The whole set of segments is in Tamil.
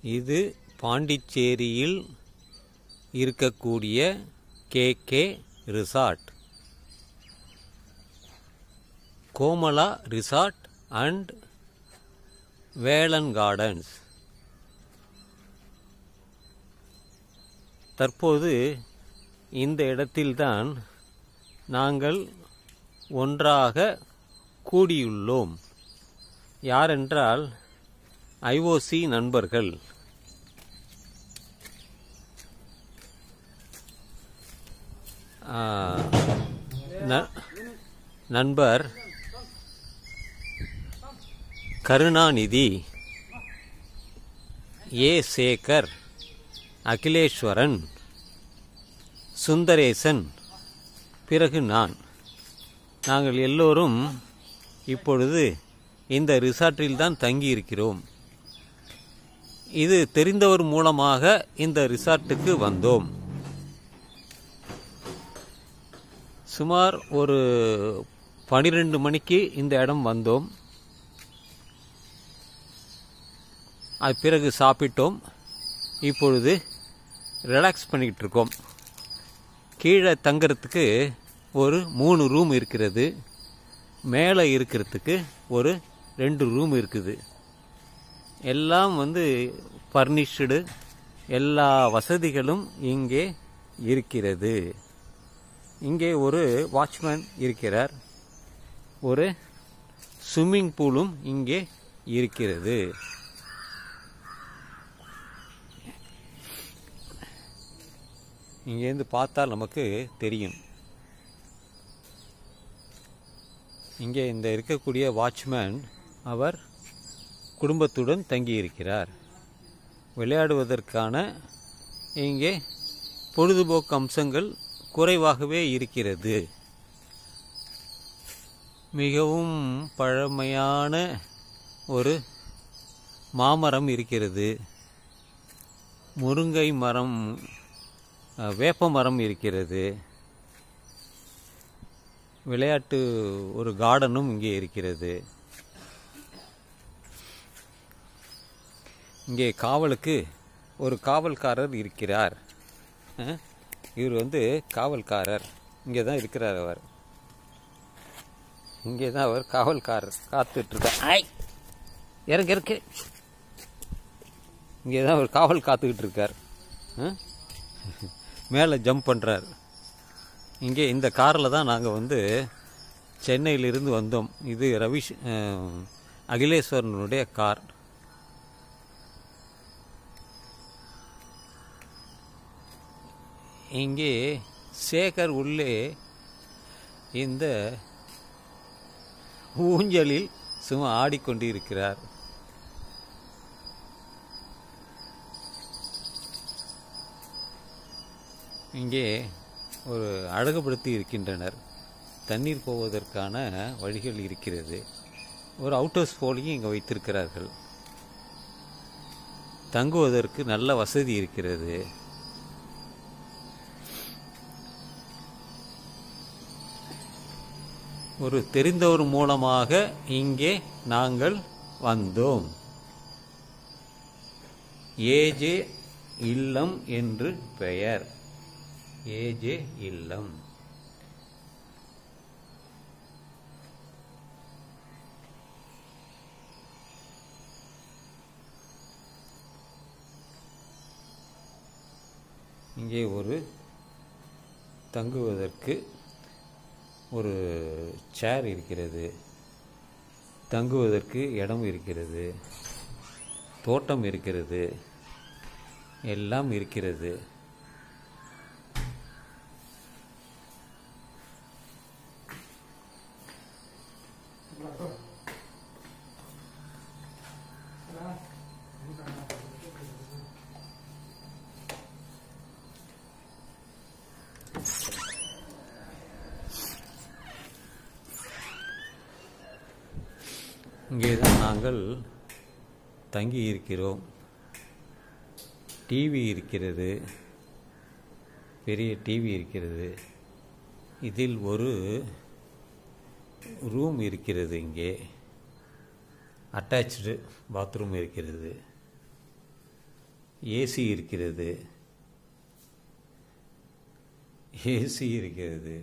இது பாண்டிச்சேரியில் இருக்கக்கூடிய KK resort Komala resort and Velan gardens தற்போது இந்த இடத்தில்தான் நாங்கள் ஒன்றாக கூடியுள்ளோம் யாரென்றால் ஐஓசி நண்பர்கள் ஆ, ந- நண்பர் கருணாநிதி ஏ சேகர் அகிலேஸ்வரன் சுந்தரேசன் பிறகு நான் நாங்கள் எல்லோரும் இப்பொழுது இந்த ரிசார்ட்டில் தான் தங்கியிருக்கிறோம் இது தெரிந்தவர் மூலமாக இந்த ரிசார்ட்டுக்கு வந்தோம் சுமார் ஒரு பனிரெண்டு மணிக்கு இந்த இடம் வந்தோம் அது பிறகு சாப்பிட்டோம் இப்பொழுது ரிலாக்ஸ் பண்ணிக்கிட்டு இருக்கோம் கீழே தங்கறதுக்கு ஒரு மூணு ரூம் இருக்கிறது மேலே இருக்கிறதுக்கு ஒரு ரெண்டு ரூம் இருக்குது எல்லாம் வந்து ஃபர்னிஷ்டு எல்லா வசதிகளும் இங்கே இருக்கிறது இங்கே ஒரு வாட்ச்மேன் இருக்கிறார் ஒரு ஸ்விம்மிங் பூலும் இங்கே இருக்கிறது இங்கேருந்து பார்த்தால் நமக்கு தெரியும் இங்கே இந்த இருக்கக்கூடிய வாட்ச்மேன் அவர் குடும்பத்துடன் தங்கியிருக்கிறார் விளையாடுவதற்கான இங்கே பொழுதுபோக்கு அம்சங்கள் குறைவாகவே இருக்கிறது மிகவும் பழமையான ஒரு மாமரம் இருக்கிறது முருங்கை மரம் அஹ், வேப்ப மரம் இருக்கிறது விளையாட்டு ஒரு கார்டனும் இங்கே இருக்கிறது இங்கே காவலுக்கு ஒரு காவல்காரர் இருக்கிறார் அஹ், இவர் வந்து காவல்காரர் இங்கே தான் இருக்கிறார் அவர் இங்கே தான் அவர் காவல்காரர் காத்துட்டு இருக்கார் ஐ இறக்கு இறக்கு இங்கே தான் அவர் காவல் காத்துக்கிட்டு இருக்கார் அஹ்? மேலே ஜம்ப் பண்ணுறார் இங்கே இந்த காரில் தான் நாங்கள் வந்து சென்னையிலிருந்து வந்தோம் இது ரவிஷ் அஹ், அகிலேஸ்வரனுடைய கார் இங்கே சேகர் உள்ளே இந்த ஊஞ்சலில் சும்மா ஆடிக்கொண்டிருக்கிறார் இங்கே ஒரு அழகுபடுத்தி இருக்கின்றனர் தண்ணீர் போவதற்கான வழிகள் இருக்கிறது ஒரு அவுட் ஹவுஸ் போலியும் இங்கே வைத்திருக்கிறார்கள் தங்குவதற்கு நல்ல வசதி இருக்கிறது ஒரு தெரிந்தவர் மூலமாக இங்கே நாங்கள் வந்தோம் ஏஜே இல்லம் என்று பெயர் ஏஜே இல்லம் இங்கே ஒரு தங்குவதற்கு ஒரு சேர் இருக்கிறது தங்குவதற்கு இடம் இருக்கிறது தோட்டம் இருக்கிறது எல்லாம் இருக்கிறது இங்கே தான் நாங்கள் தங்கி இருக்கிறோம் டிவி இருக்கிறது பெரிய டிவி இருக்கிறது இதில் ஒரு ரூம் இருக்கிறது இங்கே அட்டாச்சு பாத்ரூம் இருக்கிறது ஏசி இருக்கிறது ஏசி இருக்கிறது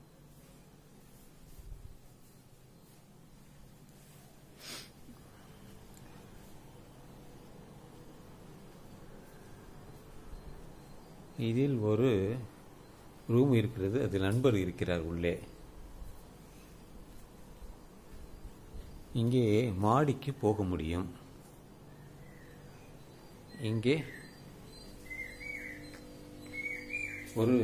இதில் ஒரு ரூம் இருக்கிறது அதில் நண்பர் இருக்கிறார் உள்ளே இங்கே மாடிக்கு போக முடியும் இங்கே ஒரு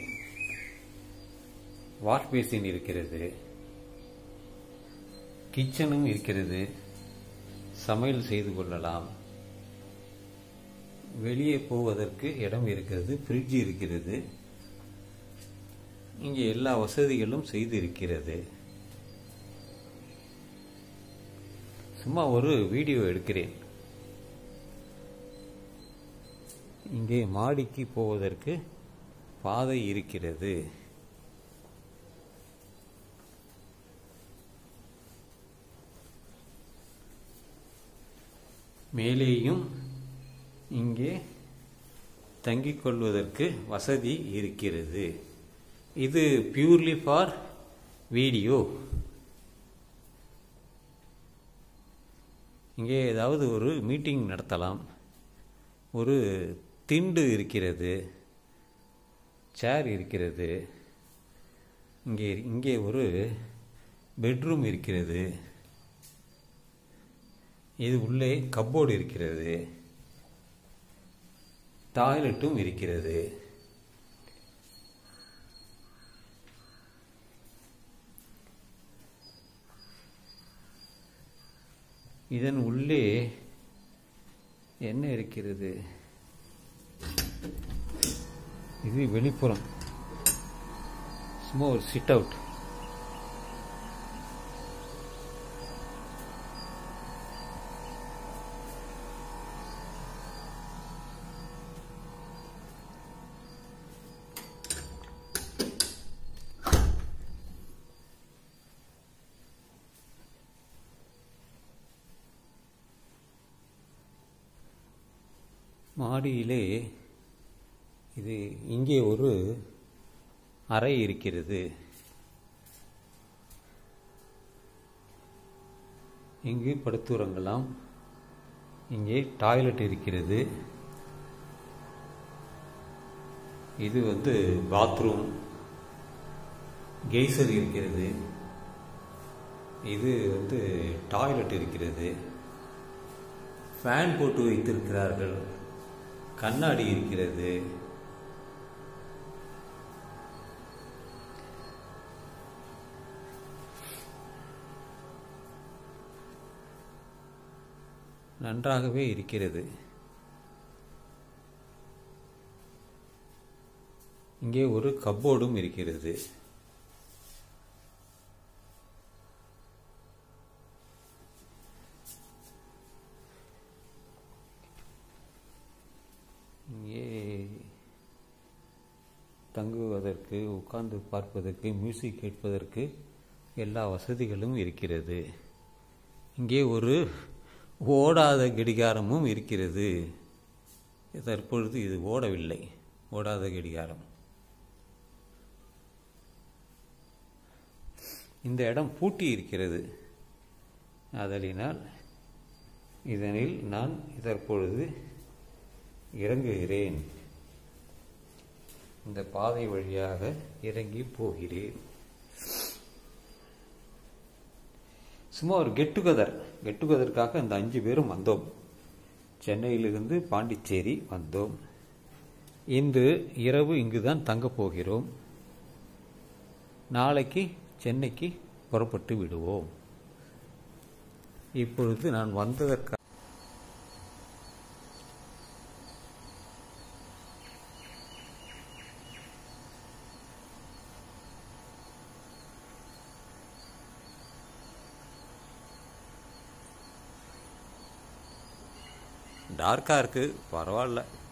வாஷ் பேசின் இருக்கிறது கிச்சனும் இருக்கிறது சமையல் செய்து கொள்ளலாம் வெளியே போவதற்கு இடம் இருக்கிறது ஃப்ரிட்ஜ் இருக்கிறது இங்கே எல்லா வசதிகளும் செய்து இருக்கிறது சும்மா ஒரு வீடியோ எடுக்கிறேன் இங்கே மாடிக்கு போவதற்கு பாதை இருக்கிறது மேலேயும் இங்கே தங்கிக் கொள்வதற்கு வசதி இருக்கிறது இது பியூர்லி ஃபார் வீடியோ இங்கே ஏதாவது ஒரு மீட்டிங் நடத்தலாம் ஒரு திண்டு இருக்கிறது சேர் இருக்கிறது இங்கே இங்கே ஒரு பெட்ரூம் இருக்கிறது இது உள்ளே கப்போர்டு இருக்கிறது டாய்லெட்டும் இருக்கிறது இதன் உள்ளே என்ன இருக்கிறது இது வெளிப்புறம் சும்மா ஒரு சிட் அவுட் மாடியிலே இது இங்கே ஒரு அறை இருக்கிறது இங்கு படுத்துறங்கலாம் இங்கே டாய்லெட் இருக்கிறது இது வந்து பாத்ரூம் கெய்சர் இருக்கிறது இது வந்து டாய்லெட் இருக்கிறது ஃபேன் போட்டு வைத்திருக்கிறார்கள் கண்ணாடி இருக்கிறது நன்றாகவே இருக்கிறது இங்கே ஒரு கப்போர்டும் இருக்கிறது இங்கே தங்குவதற்கு உட்கார்ந்து பார்ப்பதற்கு மியூசிக் கேட்பதற்கு எல்லா வசதிகளும் இருக்கிறது இங்கே ஒரு ஓடாத கடிகாரமும் இருக்கிறது தற்பொழுது இது ஓடவில்லை ஓடாத கடிகாரம் இந்த இடம் பூட்டி இருக்கிறது அதலினால் இதனில் நான் தற்பொழுது இறங்குகிறேன் இந்த பாதை வழியாக இறங்கி போகிறேன் சும்மா ஒரு கெட் டுகெதர் கெட் டுகெதருக்காக இந்த அஞ்சு பேரும் வந்தோம் சென்னையிலிருந்து பாண்டிச்சேரி வந்தோம் இன்று இரவு இங்கு தான் தங்கப் போகிறோம் நாளைக்கு சென்னைக்கு புறப்பட்டு விடுவோம் இப்பொழுது நான் வந்ததற்காக டார்க்காக இருக்குது பரவாயில்ல